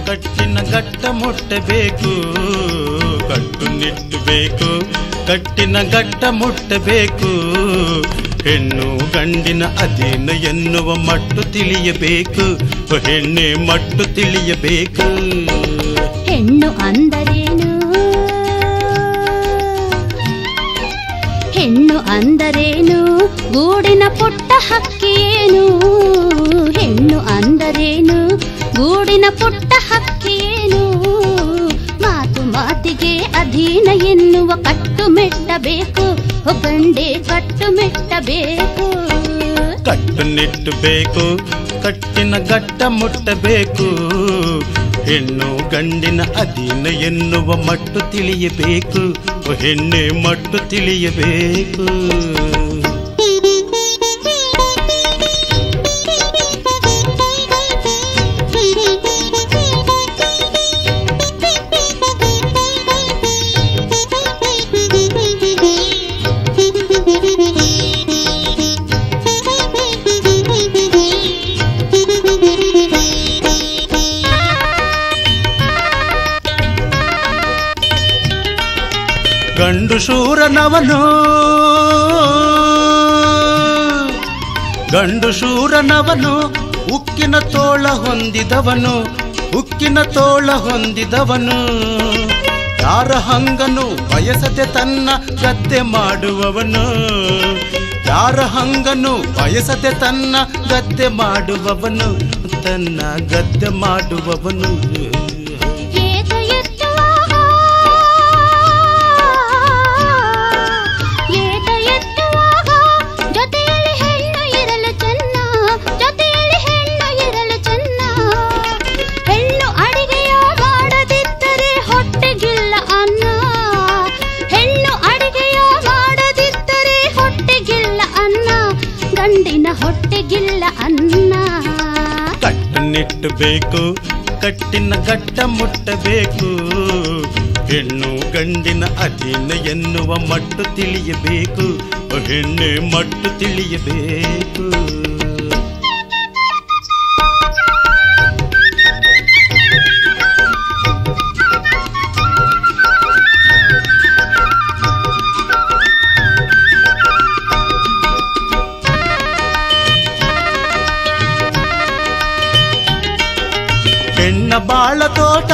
ಕಟ್ಟಿನ ಗಟ್ಟ ಮುಟ್ಟಬೇಕು ಕಟ್ಟುನಿಟ್ಟಬೇಕು ಕಟ್ಟಿನ ಗಟ್ಟ ಮುಟ್ಟಬೇಕು ಹೆಣ್ಣು ಗಂಡಿನ ಅಧೀನ ಎನ್ನುವ ಮಟ್ಟು ತಿಳಿಯಬೇಕು ಹೆಣ್ಣೆ ಮಟ್ಟು ತಿಳಿಯಬೇಕು ಹೆಣ್ಣು ಅಂದರೇನು ಹೆಣ್ಣು ಅಂದರೇನು ಗೂಡಿನ ಪುಟ್ಟ ಹಕ್ಕಿಯೇನು ಹೆಣ್ಣು ಅಂದರೇನು ಗೂಡಿನ ಪುಟ್ಟ ಹಕ್ಕಿಯೇನು ಮಾತು ಮಾತಿಗೆ ಅಧೀನ ಎನ್ನುವ ಕಟ್ಟು ಮೆಟ್ಟಬೇಕು ಗಂಡೆ ಕಟ್ಟು ಮೆಟ್ಟಬೇಕು ಕಟ್ಟುನಿಟ್ಟಬೇಕು ಕಟ್ಟಿನ ಗಟ್ಟ ಮುಟ್ಟಬೇಕು ಹೆಣ್ಣು ಗಂಡಿನ ಅಧೀನ ಎನ್ನುವ ಮಟ್ಟು ತಿಳಿಯಬೇಕು ಹೆಣ್ಣೆ ಮಟ್ಟು ತಿಳಿಯಬೇಕು ಗಂಡು ಶೂರನವನು ಗಂಡು ಶೂರನವನು ಉಕ್ಕಿನ ತೋಳ ಹೊಂದಿದವನು ಉಕ್ಕಿನ ತೋಳ ಹೊಂದಿದವನು ಯಾರ ಹಂಗನು ಬಯಸದೆ ತನ್ನ ಗದ್ದೆ ಮಾಡುವವನು ಯಾರ ಹಂಗನು ಬಯಸದೆ ತನ್ನ ಗದ್ದೆ ಮಾಡುವವನು ತನ್ನ ಗದ್ದೆ ಮಾಡುವವನು ಏಕ ಎತ್ತುವಾಗ ಏಕ ಎತ್ತುವಾಗ ಜೊತೆಯಲ್ಲಿ ಹೆಣ್ಣು ಇರಲು ಚೆನ್ನ ಜೊತೆಯಲ್ಲಿ ಹೆಣ್ಣು ಇರಲು ಚೆನ್ನ ಹೆಣ್ಣು ಅಡಿಗೆಯ ಮಾಡದಿದ್ದರೆ ಹೊಟ್ಟೆಗಿಲ್ಲ ಅನ್ನ ಹೆಣ್ಣು ಅಡಿಗೆಯ ಮಾಡದಿದ್ದರೆ ಹೊಟ್ಟೆಗಿಲ್ಲ ಅನ್ನ ಗಂಡಿನ ಹೊಟ್ಟೆಗಿಲ್ಲ ಅನ್ನ ಕಟ್ಟುನಿಟ್ಟಬೇಕು ಕಟ್ಟಿನ ಗಟ್ಟ ಮುಟ್ಟಬೇಕು ಹೆಣ್ಣು ಗಂಡಿನ ಅಧೀನ ಎನ್ನುವ ಮಟ್ಟು ತಿಳಿಯಬೇಕು ಹೆಣ್ಣೆ ಮಟ್ಟು ತಿಳಿಯಬೇಕು ಹೆಣ್ಣ ಬಾಳ ತೋಟ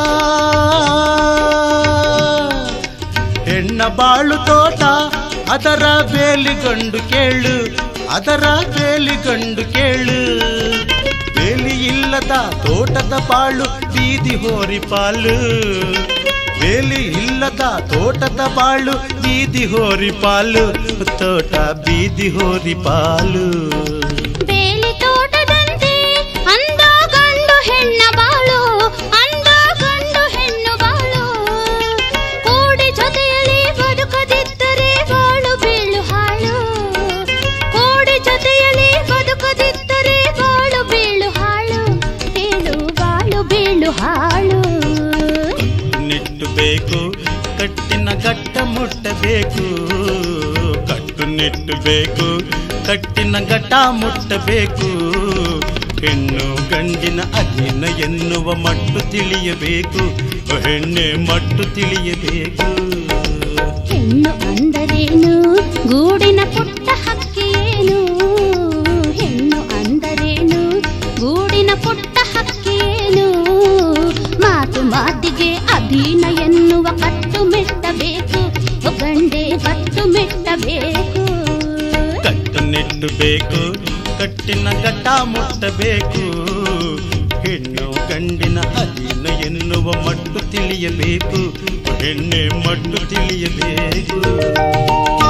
ಹೆಣ್ಣ ಬಾಳು ತೋಟ ಅದರ ಬೇಲಿಗಂಡು ಕೇಳು ಅದರ ಬೇಲಿಗಂಡು ಕೇಳು ಬೇಲಿ ಇಲ್ಲದ ತೋಟದ ಬಾಳು ಬೀದಿ ಹೋರಿ ಪಾಲು ಬೇಲಿ ಇಲ್ಲದ ತೋಟದ ಬಾಳು ಬೀದಿ ಹೋರಿ ಪಾಲು ತೋಟ ಬೀದಿ ಹೋರಿ ಪಾಲು ಬೇಲಿ ತೋಟದಂತೆ ಅಂದ ಗಂಡು ಹೆಣ್ಣ ಬಾಳು ಅಂದ ಗಂಡು ಹೆಣ್ಣು ಬಾಳು ಕೂಡಿ ಜೊತೆಯಲ್ಲಿ ಬದುಕದಿದ್ದರೆ ಬಾಳು ಬೀಳು ಹಾಳು ಕೂಡಿ ಜೊತೆಯಲ್ಲಿ ಬದುಕದಿದ್ದರೆ ಬಾಳು ಬೀಳು ಹಾಳು ಬೀಳು ಬಾಳು ಬೀಳು ಹಾಳು ನಿಟ್ಟಬೇಕು ಕಟ್ಟಿನ ಗಟ್ಟ ಮುಟ್ಟಬೇಕು ಕಟ್ಟು ನಿಟ್ಟಬೇಕು ಕಟ್ಟಿನ ಗಟ್ಟ ಮುಟ್ಟಬೇಕು ಹೆಣ್ಣು ಗಂಡಿನ ಅಧೀನ ಎನ್ನುವ ಮಟ್ಟು ತಿಳಿಯಬೇಕು ಹೆಣ್ಣೆ ಮಟ್ಟು ತಿಳಿಯಬೇಕು ಹೆಣ್ಣು ಅಂದರೇನು ಗೂಡಿನ ಪುಟ್ಟ ಹಕ್ಕಿಯೇನು ಹೆಣ್ಣು ಅಂದರೇನು ಗೂಡಿನ ಪುಟ್ಟ ಹಕ್ಕಿಯೇನು ಮಾತು ಮಾತಿಗೆ ಅಧೀನ ಎನ್ನುವ ಕಟ್ಟು ಮೆಟ್ಟಬೇಕು ಗಂಡೆ ಕಟ್ಟು ಮೆಟ್ಟಬೇಕು ಕಟ್ಟು ನಿಟ್ಟಬೇಕು ಕಟ್ಟಿನ ಗಟ್ಟ ಮುಟ್ಟಬೇಕು ಹೆಣ್ಣು ಗಂಡಿನ ಅಧೀನ ಎನ್ನುವ ಮಟ್ಟು ತಿಳಿಯಬೇಕು ಹೆಣ್ಣೆ ಮಟ್ಟು ತಿಳಿಯಬೇಕು